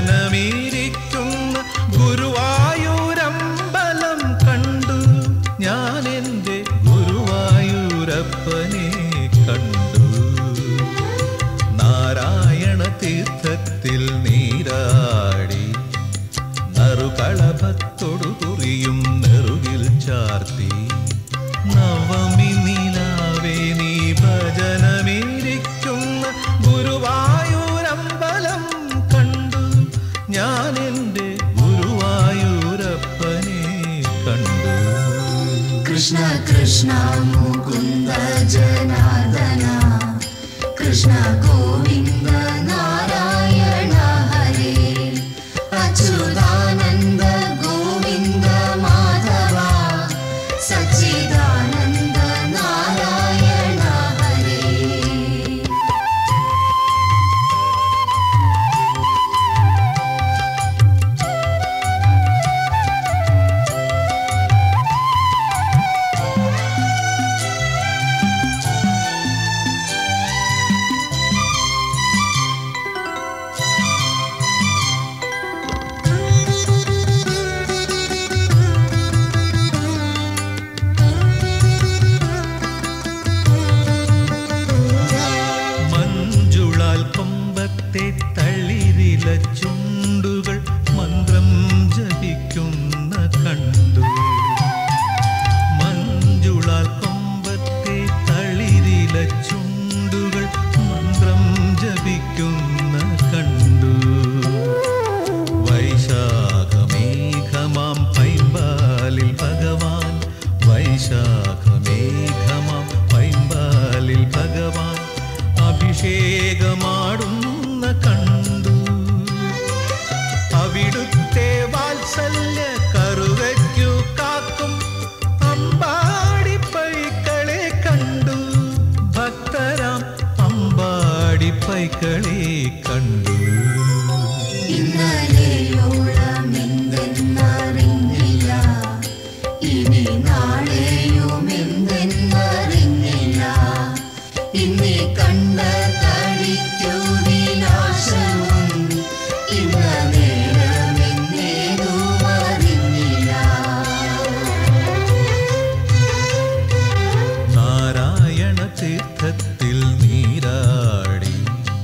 ഭജനമീരിക്കുന്ന ഗുരുവായൂരമ്പലം കണ്ടു ഞാൻ എൻ്റെ ഗുരുവായൂരപ്പനെ കണ്ടു നാരായണ തീർത്ഥത്തിൽ നീരാടി നറുകളഭത്തോടു കുറിയും നെറുകിൽ ചാർത്തി നവമി നിലാവേ നീ ഭജനമേരിക്കുന്ന ഗുരുവായൂരമ്പലം കണ്ടു ഞാൻ എൻ്റെ ഗുരുവായൂരപ്പനെ കണ്ടു കൃഷ്ണ കൃഷ്ണ മുകുന്ദ ജനാർദ്ദന കൃഷ്ണ ഗോവിന്ദ നാരായണ ഹരേ അച്യുതാനന്ദ ഗോവിന്ദ മാധവ സച്ചിദാനന്ദ നാരായണ ഹരേ മഞ്ജുളാൽ കൊമ്പത്തെ തളിരില ചുണ്ടുകൾ മന്ത്രം ജപിക്കുന്ന കണ്ടു മഞ്ജുളാൽ കൊമ്പത്തെ തളിരില ചുണ്ടുകൾ മന്ത്രം ജപിക്കുന്ന കണ്ടു വൈശാഖമേഘമാം പൈമ്പാലിൽ ഭഗവാൻ വൈശാഖമേഘമാം പൈമ്പാലിൽ ഭഗവാൻ അഭിഷേകമാടുന്ന കണ്ടു അവിടുത്തെ വാത്സല്യ കറുകയ്ക്കു കാക്കും അമ്പാടി പൈക്കളെ കണ്ടു ഭക്തരാം അമ്പാടി പൈക്കളെ കണ്ടു ഇന്നലെയോളം എന്തെന്നറിഞ്ഞില്ല ഇനി നാളെയും എന്തെന്നറിഞ്ഞില്ല ഇന്നീ കണ്ട തടിക്കു വിനാശവും ഇന്ന നേരമെന്നേതും അറിഞ്ഞില്ല നാരായണ തീർത്ഥത്തിൽ നീരാടി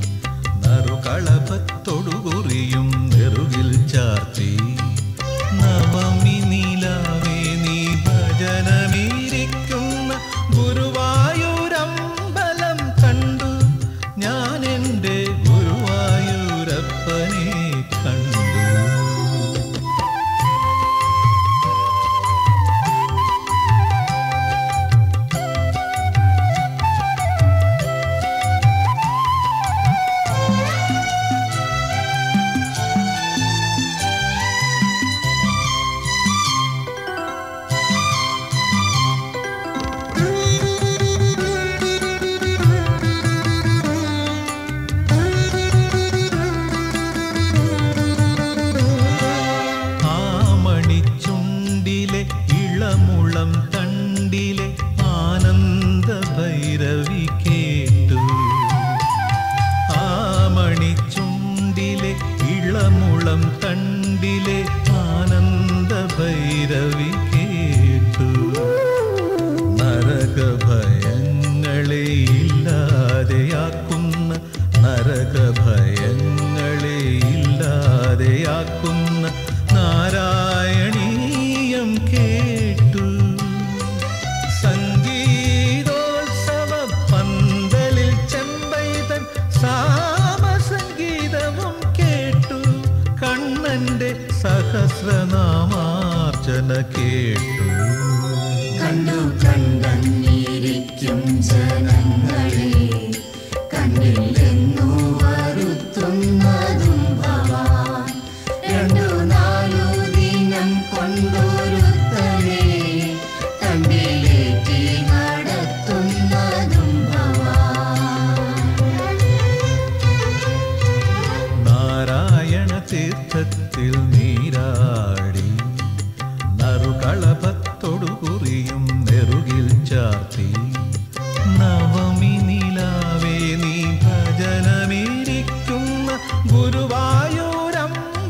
നറുകളഭത്തൊടുകുറിയും നെറുകിൽ ചാർത്തി നവമി നിലാവേ നീ ഭജനമീരിക്കുന്ന ഗുരുവായൂരമ്പലം കണ്ടു ഞാൻ എൻ്റെ ഗുരുവായൂരപ്പനെ കണ്ടു ആ മണിച്ചുണ്ടിലെ ഇളമുളം തണ്ടിലെ ആനന്ദ ഭൈരവി കേട്ടു ആ മണിച്ചുണ്ടിലെ ഇളമുളം തണ്ടിലെ ആനന്ദ ഭൈരവി കേട്ടു നരകഭയങ്ങളെ ഇല്ലാതെയാക്കുന്ന നരകഭയങ്ങളെ ഇല്ലാതെയാക്കുന്ന നാരായണീയം കേട്ടു സംഗീതോത്സവ പന്തലിൽ ചെമ്പൈതൻ സാമസംഗീതവും കേട്ടു കണ്ണന്റെ സഹസ്രനാമാർച്ചന കേട്ടു കണ്ടു കണ്ടങ്ങിരിക്കും ജനങ്ങളെ കണ്ടില്ലെന്നു വരുത്തുന്നതും ഭവാൻ രണ്ടു നാലു ദിനം കൊണ്ടൊരുത്തനെ തണ്ടിലേറ്റി നടത്തുന്നതും ഭവാൻ നാരായണ തീർത്ഥത്തിൽ നീരാടി നറുകളഭത്തോടു കുറിയും നെറുകിൽ ചാർത്തി നവമി നിലാവേ നീ ഭജനമേരിക്കുന്ന ഗുരുവായൂരം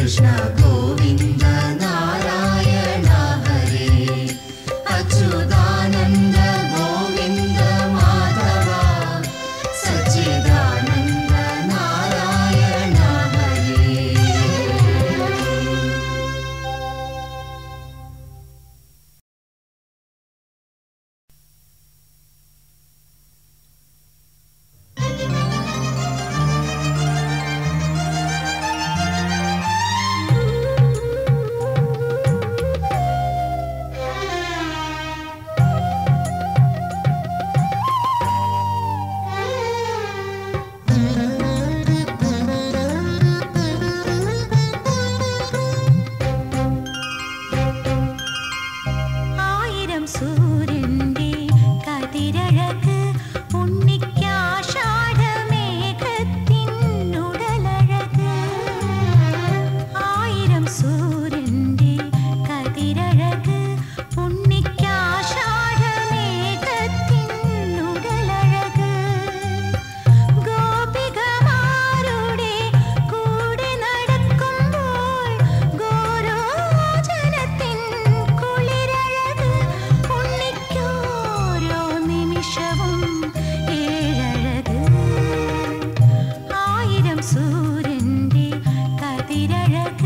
കൃഷ്ണ ഗോവിന്ദ നാരായണ ഹരേ അച്യുതാനന്ദ ഗോവിന്ദ മാധവ സച്ചിദാനന്ദ നാരായണ ഹരേ ആയിരം സൂര്യന്റെ കതിരഴക് ഉണ്ണിക്കാഷാഢമേഘത്തിനുടലഴക് ആയിരം സൂര്യന്റെ കതിരഴക് ഉണ്ണിക്കാഷാഢമേഘത്തിനുടലഴക് ഗോപികമാരുടെ കൂടെ നടക്കുമ്പോൾ ഗോരോചനത്തിൻ കുളിരഴക് ഉണ്ണിക്കോരോ നിമിഷവും ഏഴഴക് ആയിരം സൂര്യന്റെ കതിരഴക്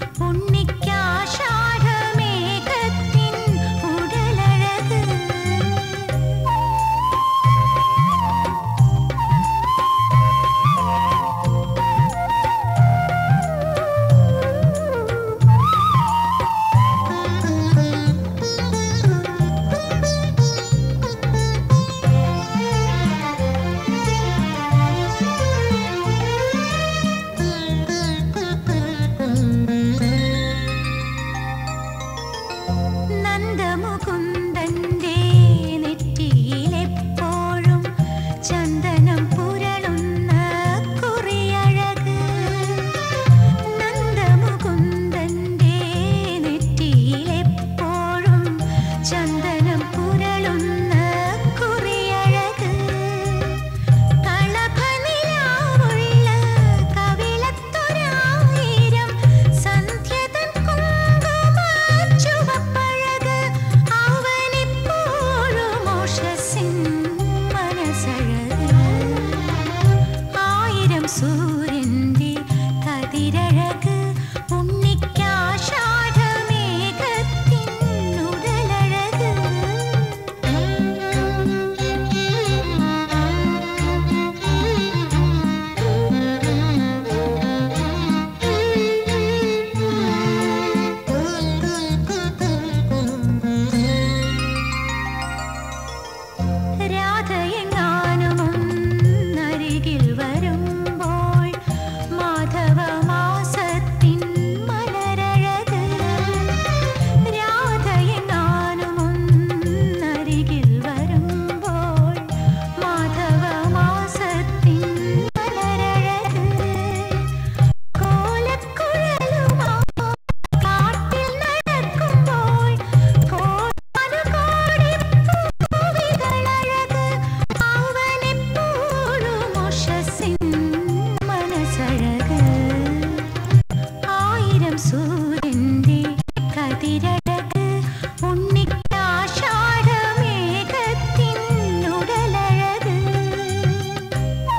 ഉണ്ണിക്കാഷാഢമേഘത്തിൻ ഉടലഴക് നന്ദമുകുന്ദന്റെ നെറ്റിയിലെപ്പോഴും ചന്ദനം പുരളുന്ന കുറിയഴക് നന്ദമുകുന്ദന്റെ നെറ്റിയിലെപ്പോഴും ചന്ദനം പുരളുന്ന കുറിയഴക് കളഭനിലാവുള്ള കവിളത്തൊരായിരം സന്ധ്യതൻ കുങ്കുമച്ചുവപ്പഴക് അവനിപ്പോഴും ഉഷസ്സിൻ മനസ്സഴക് ആയിരം സൂര്യന്റെ കതിരഴക് രാധയെങ്ങാനുമൊന്നരികിൽ വരുമ്പോൾ മാധവമാസത്തിൻ മലരഴക് രാധയെങ്ങാനുമൊന്നരികിൽ വരുമ്പോൾ മാധവമാസത്തിൻ മലരഴക് കോലക്കുഴലുമാ കാട്ടിൽ നടക്കുമ്പോൾ കോടാനുകോടി പൂവികളഴക് അവനെപ്പോഴും ഉഷസ്സിൻ മനസ്സഴക് ആയിരം സൂര്യന്റെ കതിരഴക് ഉണ്ണിക്കാഷാഢമേഘത്തിനുടലഴക്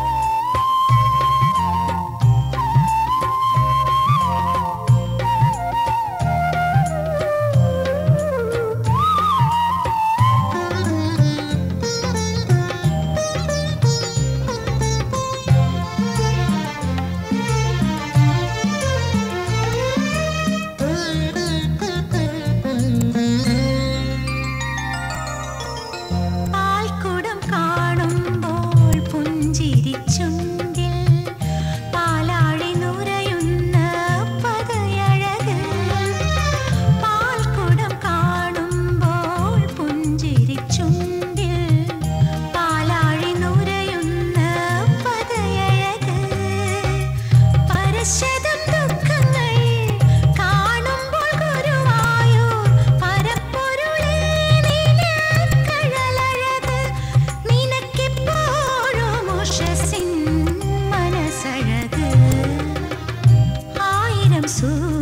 പാൽക്കുടം കാണുമ്പോൾ പുഞ്ചിരിച്ചുണ്ടിൽ പാലാഴി നുരയുന്ന പതയഴക് പാൽക്കുടം കാണുമ്പോൾ പുഞ്ചിരിച്ചുണ്ടിൽ പാലാഴി നുരയുന്ന പതയഴക് പരശതം ദുഃഖങ്ങൾ കാണുമ്പോൾ ഗുരുവായൂർ പരപ്പൊരുളേ നിനക്കഴലഴക് നിനക്കെപ്പോഴും ഉഷസ്സിൻ മനസ്സഴക് ആയിരം സൂ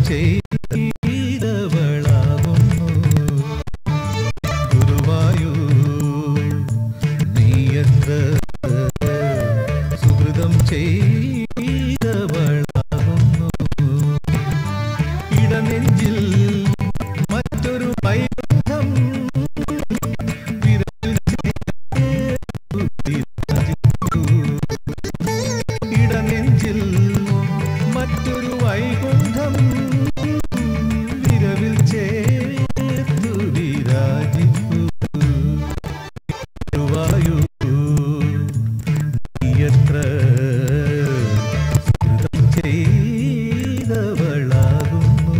ചെയ്തവളാകുന്നു ഗുരുവായൂർ നീ എത്ര സുഹൃതം ചെയ്തവളാകുന്നു ഇടനെഞ്ചിൽ മറ്റൊരു വൈബന്ധം വിരലിൽ ചേർത്തു വിരാജിക്കൂ. ഇടനെഞ്ചിൽ മറ്റൊരു വൈകുണ്ഠം വിരവിൽ ചേർത്തു വിരാജിക്കൂ ഗുരുവായൂർ നീ എത്ര സുഹൃതം ചെയ്തവളാകുന്നു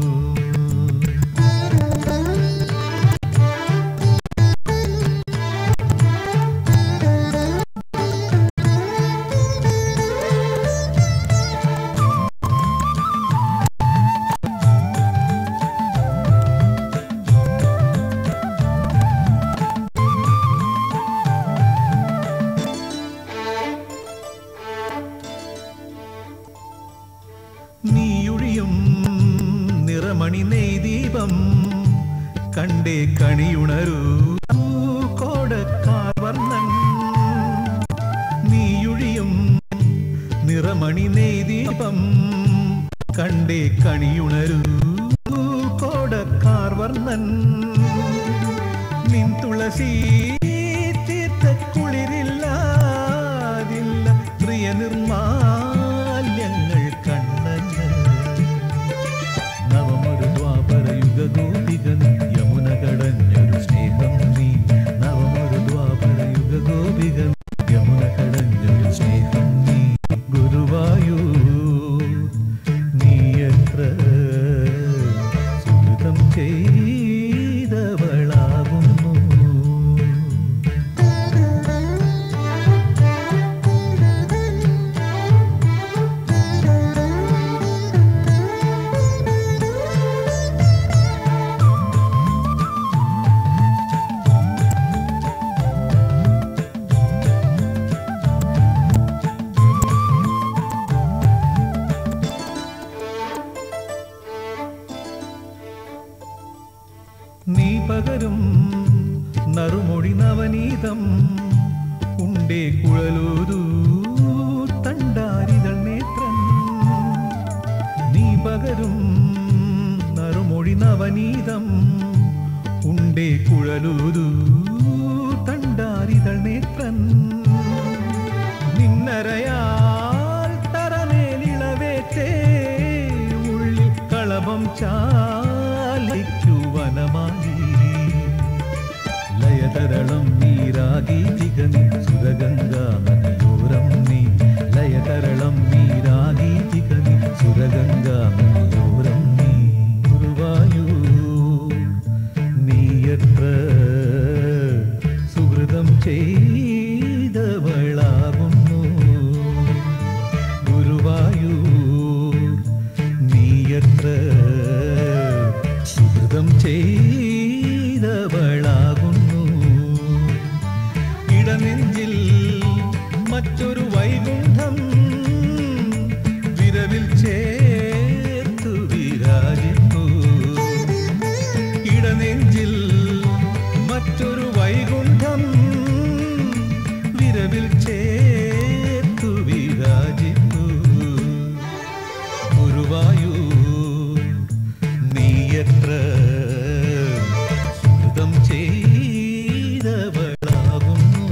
നീയൊഴിയും നിറമണി നെയ്ദീപം കണ്ടേ കണിയുണരൂ കോടക്കാർ വർണ്ണൻ നീയൊഴിയും നിറമണി നെയ്ദീപം കണ്ടേ കണിയുണരൂ കോടക്കാർ വർണ്ണൻ നിൻ തുളസി തീർത്ഥക്കുളിരില്ലാതില്ല പ്രിയ നിർമാല്യങ്ങൾ കണ്ണന് നവമൊരു ദ്വാപര യുഗ ഗോപിക നീ യമുന കടഞ്ഞൊരു സ്നേഹം നീ നവമൊരു ദ്വാപര യുഗ ഗോപിക നീ യമുന കടഞ്ഞൊരു സ്നേഹം നീ ഗുരുവായൂർ നീ എത്ര സുഹൃതം ചെയ്തവളാകുന്നു നീ പകരും നറുമൊഴി നവനീതം ഉണ്ടേ കുഴലൂരു തണ്ടാരിതൾ നേത്രൻ നീ പകരും നറുമൊഴി നവനീതം ഉണ്ടേ കുഴലൂരു തണ്ടാരിതൾ നേത്രൻ നിന്നരയാൽ തറമേലിളവേറ്റേ ഉള്ളിൽ കളഭം ചാലിക്കുവനമായി ലയതരളം നീരാകി തികനി സുരഗംഗാ നദിയോരം നീ ലയതരളം നീരാകി തികനി സുരഗംഗാ നദിയോരം നീ ഗുരുവായൂർ നീ എത്ര സുഹൃതം ചെയ്തവളാകുന്നു ഗുരുവായൂർ നീ എത്ര സുഹൃതം ചെയ്തവളാകുന്നു ഇടനെഞ്ചിൽ മറ്റൊരു വൈകുണ്ഠം വിരവിൽ ചേർത്തു വിരാജിപ്പൂ ഇടനെഞ്ചിൽ മറ്റൊരു വൈകുണ്ഠം വിരവിൽ ചേർത്തു വിരാജിപ്പൂ ഗുരുവായൂർ നീ എത്ര സുഹൃതം ചെയ്തവളാകുന്നു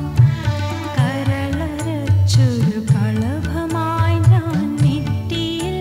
കളഭമായി ഞാൻ നെറ്റിയിൽ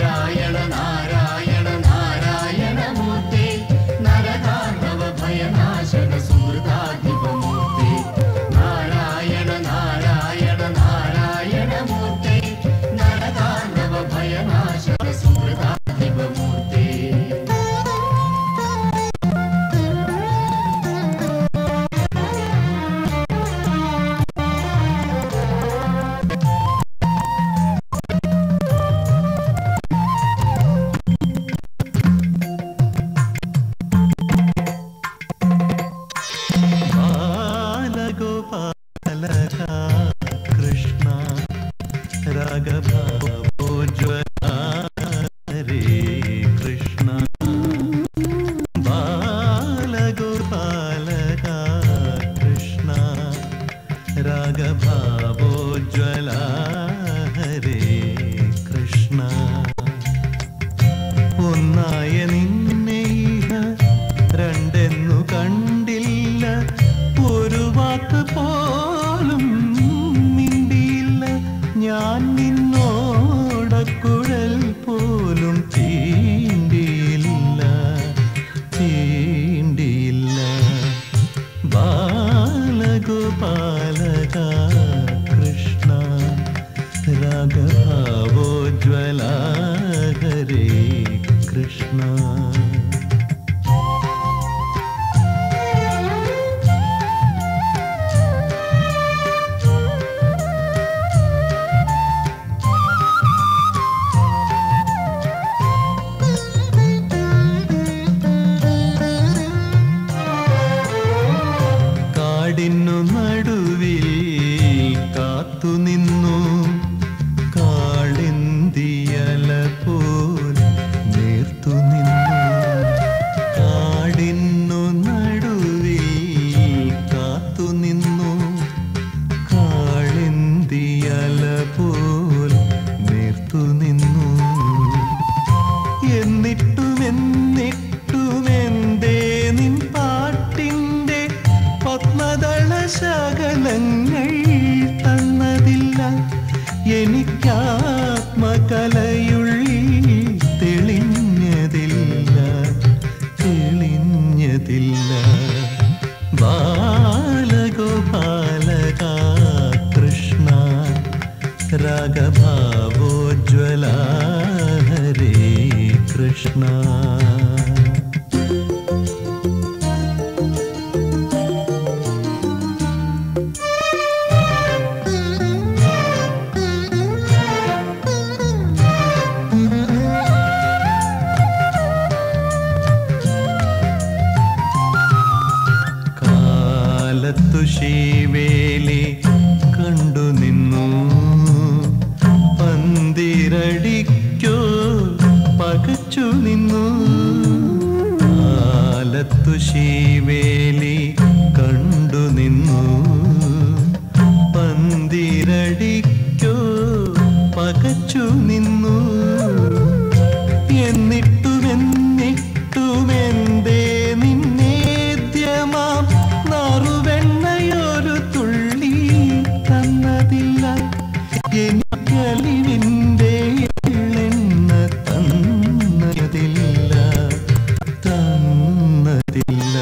നാരായണ നാരായണ നാരായണമൂർത്തി നരകാർണവ ഭയനാശന സുഹൃതാധിപമൂർത്തി നാരായണ നാരായണ നാരായണമൂർത്തി നരകാർണവ ഭയനാശന സുഹൃതാധിപമൂർത്തി ബാലഗോപാലക കൃഷ്ണ രാഗഭാവോജ്വല ഹരേ കൃഷ്ണ ബാലഗോപാലക കൃഷ്ണ രാഗഭാവോജ്വല ഹരേ കൃഷ്ണ ഒന്നായ നിന്നെ ഇഹ രണ്ടെന്നു കണ്ടില്ല ഒരു വാക്ക് പോലും മിണ്ടിയില്ല ഞാൻ നിന്നോടക്കുഴൽ പോലും ചീണ്ടിയില്ല ചീണ്ടിയില്ല ബാലഗോപാലക കൃഷ്ണ രാഘവോജ്വല ഹരേ കൃഷ്ണ കാടിന്നു നടുവിൽ കാത്തുനിന്നു കാളിന്തിയല പോൽ നേർത്തു നിന്നു കാടിന്നു നടുവിൽ കാത്തുനിന്നു കാളിന്തിയല പോൽ നേർത്തു നിന്നു എന്നിട്ടും എന്നിട്ടും എന്തേ നിൻ പാട്ടിൻ്റെ പത്മദള ശകലങ്ങൾ തന്നതില്ല എനിക്കാത്മകലയുള്ളിൽ തെളിഞ്ഞതില്ല തെളിഞ്ഞതില്ല ബാലഗോപാലക കൃഷ്ണ രാഗഭാവോജ്വല ഹരേ കൃഷ്ണ കാലത്തു ശീവേലി കണ്ടു നിന്നു പന്തിരടിക്കോ പകച്ചു നിന്നു കാലത്തു ശീവേലി കണ്ടു നിന്നു പന്തിരടിക്കോ പകച്ചു നിന്നു എന്നിട്ടും എന്നിട്ടും എന്തേ നിന്നേദ്യമാം നറുവെണ്ണയൊരു തുള്ളി തന്നതില്ല എനിക്കലിവിൻ്റെ എള്ളെണ്ണ തന്നതില്ല തന്നതില്ല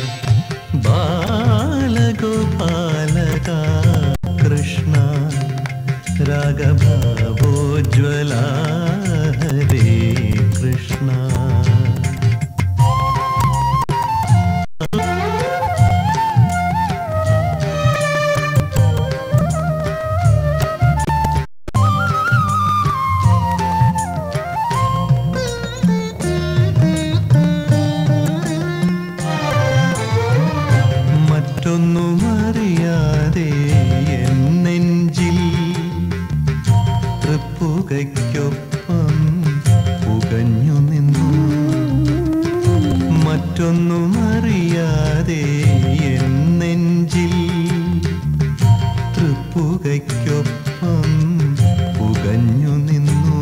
ബാലഗോപാലക കൃഷ്ണ രാഗഭാവോജ്വല ഹരേ കൃഷ്ണ മറ്റൊന്നും അറിയാതെ എൻ നെഞ്ചിൽ തൃപ്പുകയ്ക്കൊപ്പം പുകഞ്ഞു നിന്നു മറ്റൊന്നും അറിയാതെ എൻ നെഞ്ചിൽ തൃപ്പുകയ്ക്കൊപ്പം പുകഞ്ഞു നിന്നു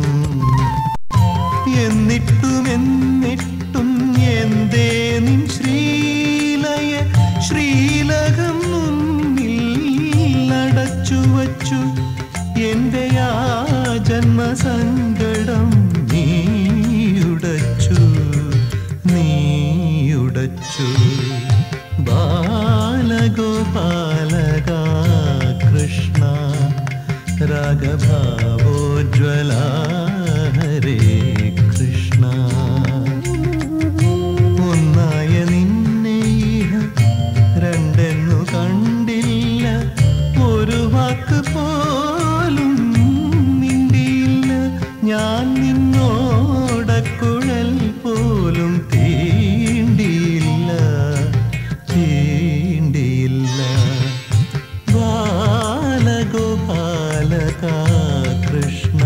എന്നിട്ടും എന്നിട്ടും എന്തേ നിൻ ശ്രീലയ ശ്രീലകം മുന്നിൽ അടച്ചു വച്ചു എൻ്റെ ആ ജന്മസങ്കടം നീ അങ്ങോടക്കുഴൽ പോലും തീണ്ടിയില്ല തീണ്ടിയില്ല ബാലഗോപാലക കൃഷ്ണ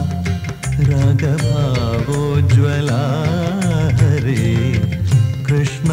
രാഗഭാവോജ്വല ഹരേ കൃഷ്ണ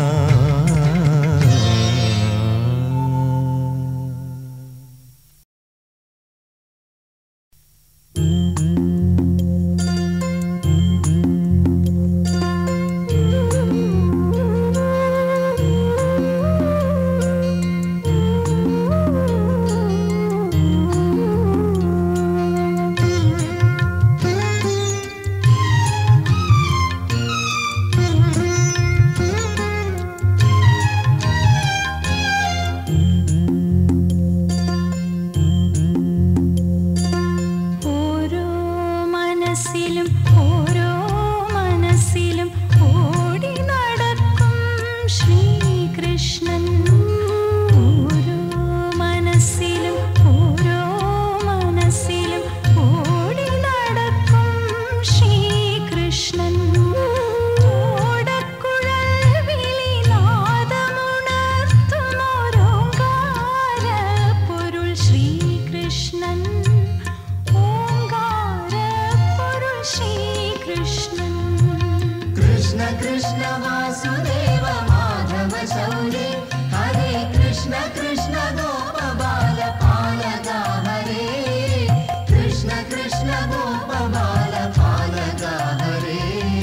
ഓരോ മനസ്സിലും ഓരോ മനസ്സിലും ഓടി നടക്കും ശ്രീകൃഷ്ണൻ ഓരോ മനസ്സിലും ഓരോ മനസ്സിലും ഓടി നടക്കും ശ്രീകൃഷ്ണൻ ഓടക്കുഴൽ വിളിനാദമുണർത്തുമോരോങ്കാര പൊരുൾ ശ്രീകൃഷ്ണൻ ഓങ്കാര പൊരുൾ ശ്രീകൃഷ്ണൻ കൃഷ്ണ കൃഷ്ണ വാസുദേവ മാധവ ശൗരേ ഹരേ കൃഷ്ണ കൃഷ്ണ ഗോപബാല പാലക ഹരേ കൃഷ്ണ കൃഷ്ണ ഗോപബാല പാലക ഹരേ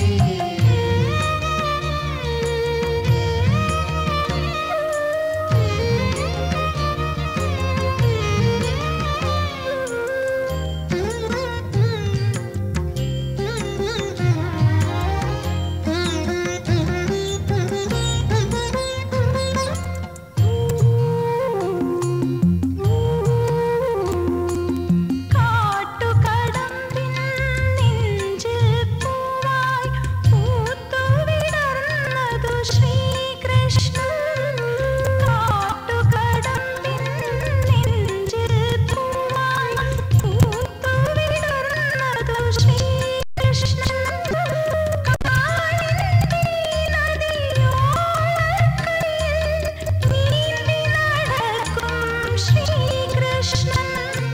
കാട്ടുകടമ്പിൻ നെഞ്ചിൽ പൂവായി പൂത്തുവിടർന്നതു ശ്രീകൃഷ്ണൻ കാട്ടുകടമ്പിൻ നെഞ്ചിൽ പൂവായി പൂത്തുവിടർന്നതു ശ്രീകൃഷ്ണൻ കാളിന്തി നദിയോളക്കരയിൽ നീന്തി നടക്കും ശ്രീകൃഷ്ണൻ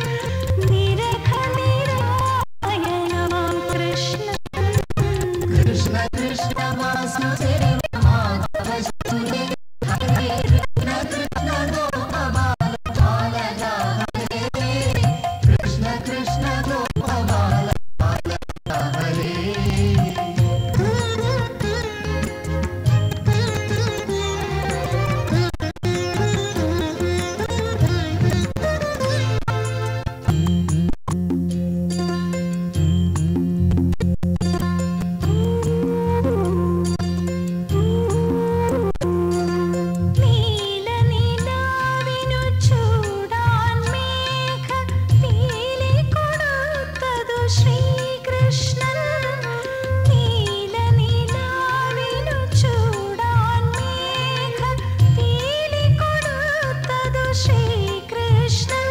നിരഖനിരായണം കൃഷ്ണൻ കൃഷ്ണ കൃഷ്ണ വാസുദേവ മാധവ ശൗരേ ഹരേ കൃഷ്ണ കൃഷ്ണ ഗോപബാല പാലക ഹരേ കൃഷ്ണ കൃഷ്ണ ഗോപബാല പാലക ഹരേ നീലനിലാവിനു ചൂടാൻ മേഘ പീലി കൊടുത്തതു ശ്രീകൃഷ്ണൻ നീലനിലാവിനു ചൂടാൻ മേഘ പീലി കൊടുത്തതു ശ്രീകൃഷ്ണൻ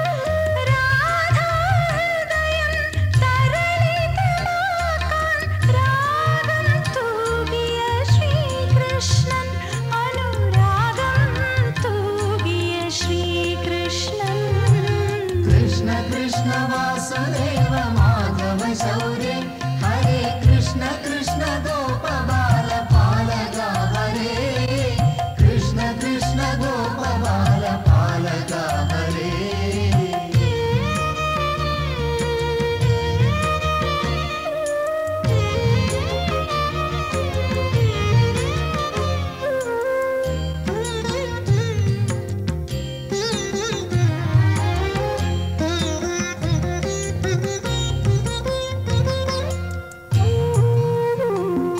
രാധാഹൃദയം തരളിതമാക്കാൻ രാഗം തൂകിയ ശ്രീകൃഷ്ണൻ അനുരാഗം തൂകിയ ശ്രീകൃഷ്ണൻ കൃഷ്ണ കൃഷ്ണ വാസുദേവ മാധവ ശൗരേ ഹരേ കൃഷ്ണ കൃഷ്ണ ഗോപബാല പാലക ഹരേ കൃഷ്ണ കൃഷ്ണ ഗോപബാല പാലക ഹരേ Thank you.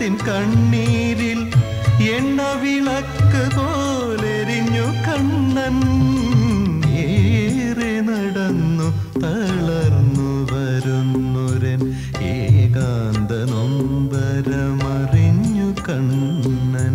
ദുരിതത്തിൻ കണ്ണീരിൽ എണ്ണ വിളക്ക് പോലെരിഞ്ഞു കണ്ണൻ ഏറെ നടന്നു തളർന്നു വരുന്നൊരൻ ഏകാന്ത നൊമ്പരമറിഞ്ഞു കണ്ണൻ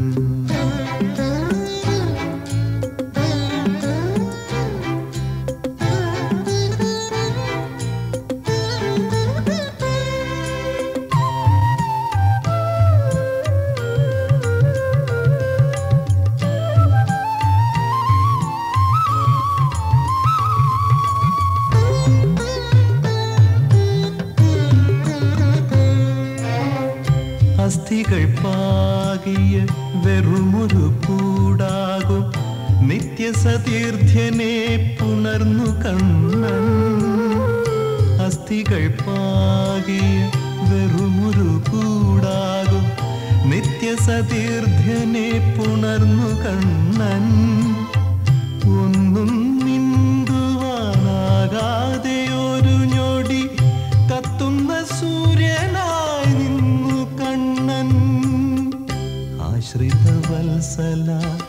അസ്ഥികൾ പാകിയ വെറുമൊരു കൂടാകും നിത്യസതീർത്ഥ്യനെ പുണർന്നു കണ്ണൻ അസ്ഥികൾ പാകിയ വെറുമൊരു കൂടാകും നിത്യസതീർത്ഥ്യനെ പുണർന്നു കണ്ണൻ ഒന്നും മിണ്ടുവാനാകാതെ ഒരു ഞൊടി കത്തുന്ന സൂര്യനായി നിന്നു കണ്ണൻ ആശ്രിത വത്സല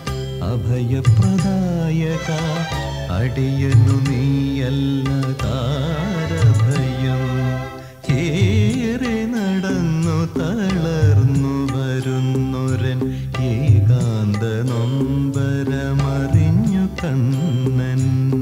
അഭയപ്രദായക അടിയനു നീയല്ല താരഭയം ഏറെ നടന്നു തളർന്നു വരുന്നൊരൻ ഏകാന്ത നൊമ്പരമറിഞ്ഞു കണ്ണൻ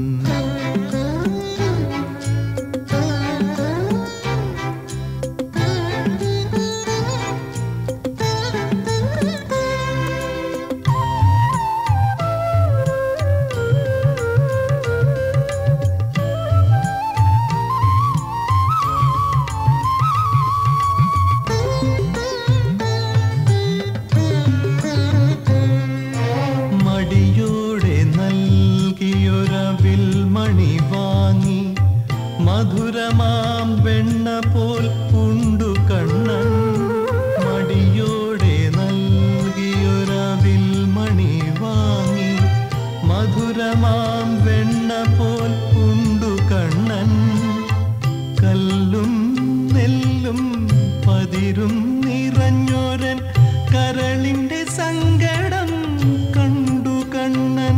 മടിയോടെ നൽകിയൊരവിൽ മണി വാങ്ങി മധുരമാം വെണ്ണ പോൽ ഉണ്ടു കണ്ണൻ മടിയോടെ നൽകിയൊരവിൽ മണി വാങ്ങി മധുരമാം വെണ്ണ പോൽ ഉണ്ടു കണ്ണൻ കല്ലും നെല്ലും പതിരും നിറഞ്ഞോരൻ കരളിന്റെ സങ്കടം കണ്ടു കണ്ണൻ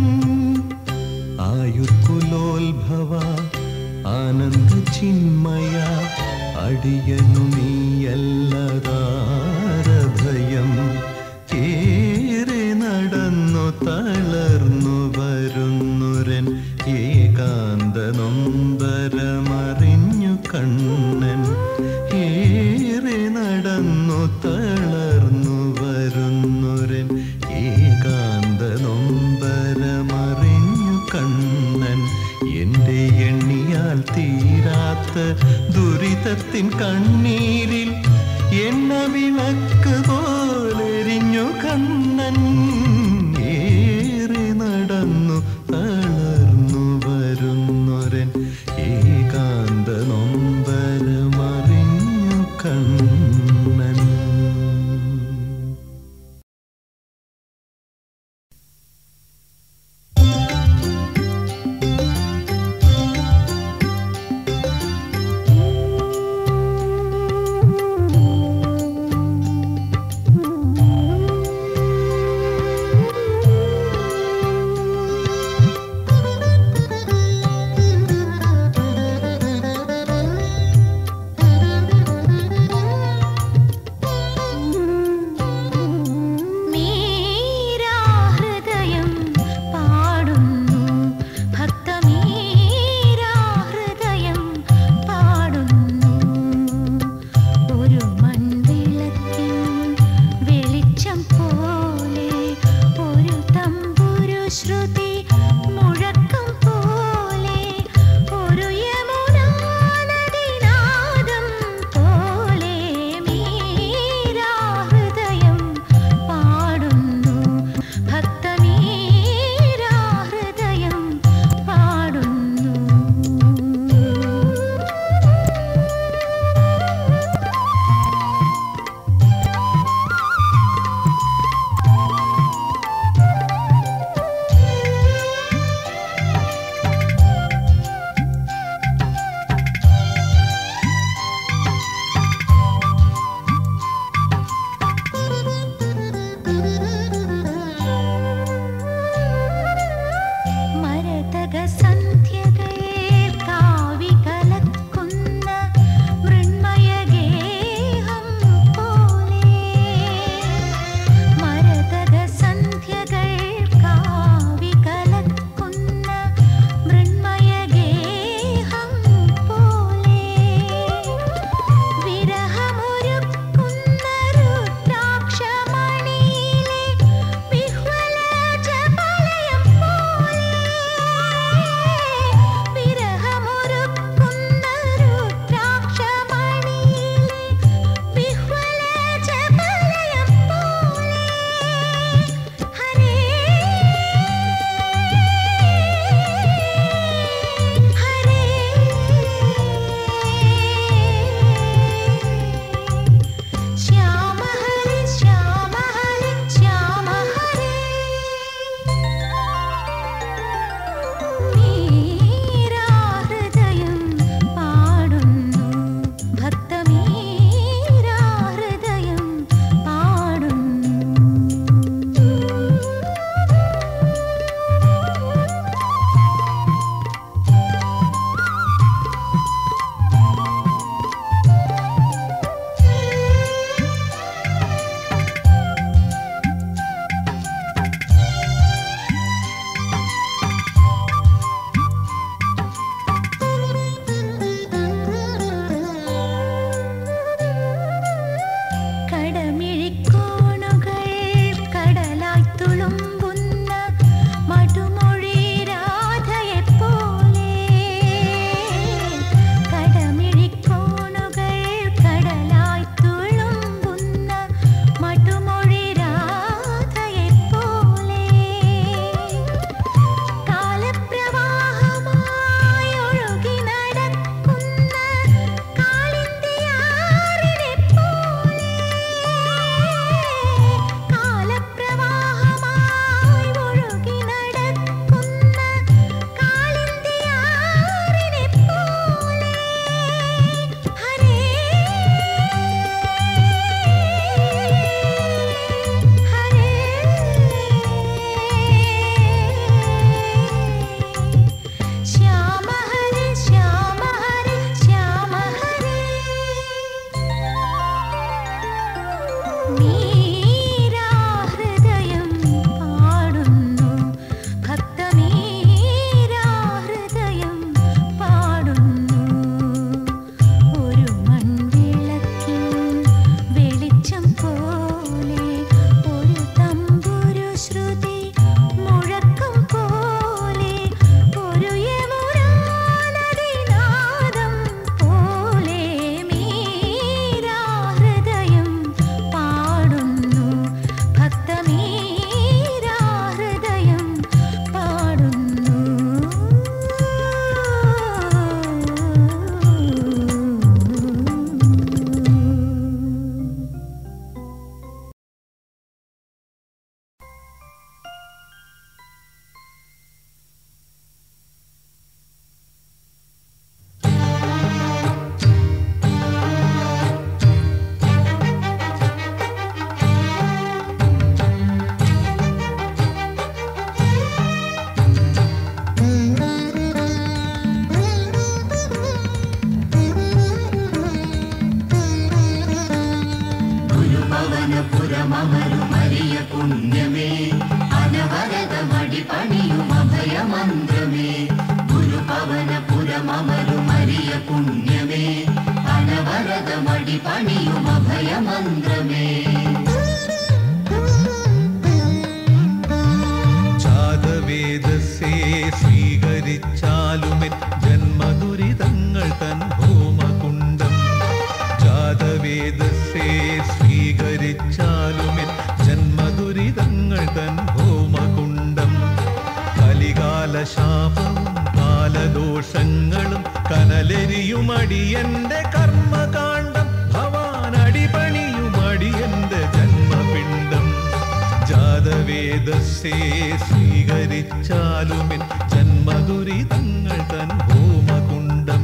ആയുർകുലോത്ഭവ ആനന്ദ ചിന്മയ അടിയനു നീയല്ലതാരഭയം ഏറെ നടന്നു തളർന്നു വരുന്നുരൻ ഏകാന്ത നൊമ്പരമറിഞ്ഞു കണ്ണൻ ഏറെ നടന്നു തളർന്നു വരുന്നുരൻ ഏകാന്ത നൊമ്പരമറിഞ്ഞു കണ്ണൻ എന്റെ എണ്ണിയാൽ തീരാത്ത ദുരിതത്തിൻ കണ്ണീരിൽ എണ്ണ വിളക്ക് പോലെരിഞ്ഞു കണ്ണൻ ഏറെ നടന്നു തളർന്നു വരുന്നൊരൻ ഏകാന്ത നൊമ്പരമറിഞ്ഞു കണ്ണൻ ും കനലെരിയുമടിയന്റെ കർമ്മകാണ്ഡം ഭവാനടിപണിയുമടിയന്റെ ജന്മപിണ്ഡം ജാതവേദസ്സേ സ്വീകരിച്ചാലുമിൻ ജന്മദുരിതങ്ങൾ തൻ ഹോമകുണ്ഡം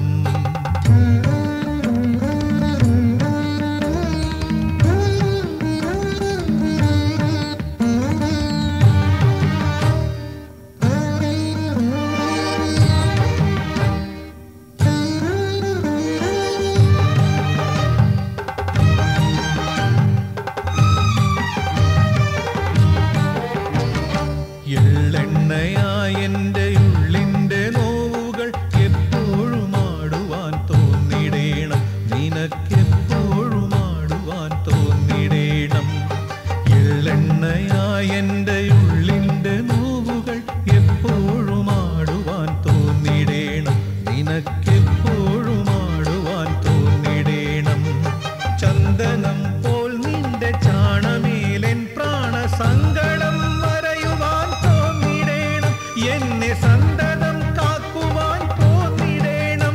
എള്ളെണ്ണയായ എൻ്റെ ഉള്ളിൻ്റെ നോവുകൾ എപ്പോഴും ആടുവാൻ തോന്നിടേണം നിനക്കെപ്പോഴും ആടുവാൻ തോന്നിടേണം എള്ളെണ്ണയായ എൻ്റെ ഉള്ളിൻ്റെ നോവുകൾ എപ്പോഴും ആടുവാൻ തോന്നിടേണം നിനക്കെപ്പോഴും ആടുവാൻ തോന്നിടേണം ചന്ദനം പോൽ നിന്റെ ചാണമേലൻ പ്രാണസങ്കടം വരയുവാൻ തോന്നിടേണം എന്നെ സന്തതം കാക്കുവാൻ തോന്നിടേണം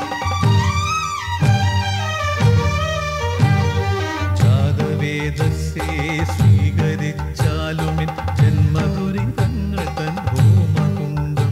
ജാതവേദസ്സേ സ്വീകരിച്ചാലുമിൻ ജന്മദുരിതങ്ങൾ തൻ ഹോമകുണ്ഡം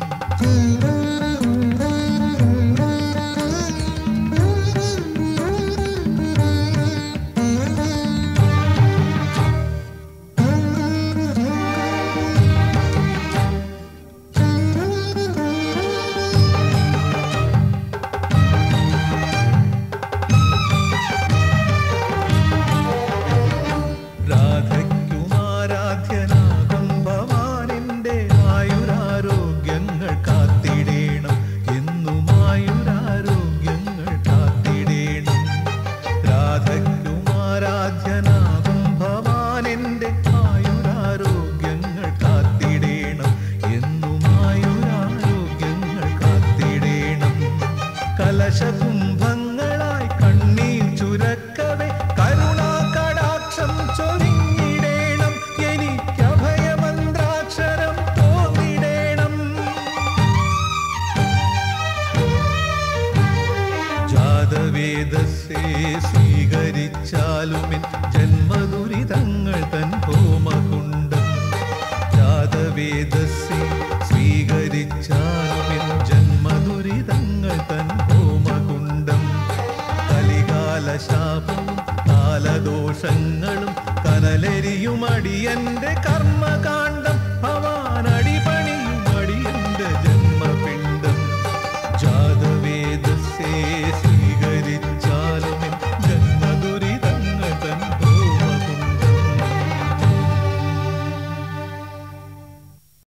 രാധയ്ക്കുമാരാധ്യനാകും ഭവാനിന്റെ ആയുരാരോഗ്യങ്ങൾ കാത്തിടേണം എന്നും ആയുരാരോഗ്യങ്ങൾ കാത്തിടേണം രാധയ്ക്കുമാരാധ്യനാകും ഭവാനിന്റെ ആയുരാരോഗ്യങ്ങൾ കാത്തിടേണം എന്നും ആയുരാരോഗ്യങ്ങൾ കാത്തിടേണം കലശകുംഭങ്ങളായി കണ്ണീർ ചുരക്കവെ കരുണാകടാക്ഷം ചൊരിഞ്ഞിടേണം എനിക്ക് അഭയമന്ത്രാക്ഷരം തോന്നിടേണം ജാതവേദസ്സേ സ്വീകരിച്ചാലുമിൻ ജന്മദുരിതങ്ങൾ തൻ ഹോമകുണ്ഡം ജാതവേദസ്സേ സ്വീകരിച്ചാലുമിൻ ജന്മദുരിതങ്ങൾ തൻ ഹോമകുണ്ഡം കലികാല ശാപവും കാലദോഷങ്ങളും കനലെരിയുമടിയന്റെ കർമ്മകാണ്ഡം